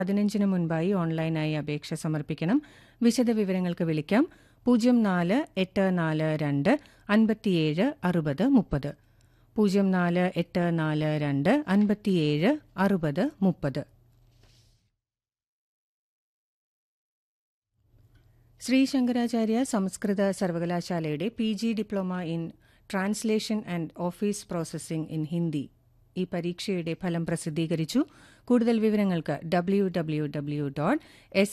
പതിനഞ്ചിന് മുൻപായി ഓൺലൈനായി അപേക്ഷ സമർപ്പിക്കണം വിശദവിവരങ്ങൾക്ക് വിളിക്കാം പൂജ്യം നാല് എട്ട് നാല് രണ്ട് അൻപത്തിയേഴ് അറുപത് മുപ്പത് പൂജ്യം നാല് എട്ട് നാല് രണ്ട് അൻപത്തിയേഴ് അറുപത് മുപ്പത് ശ്രീ ശങ്കരാചാര്യ സംസ്കൃത സർവകലാശാലയുടെ P G diploma in translation and office processing in Hindi ഈ പരീക്ഷയുടെ ഫലം പ്രസിദ്ധീകരിച്ചു കൂടുതൽ വിവരങ്ങൾക്ക് W W W dot S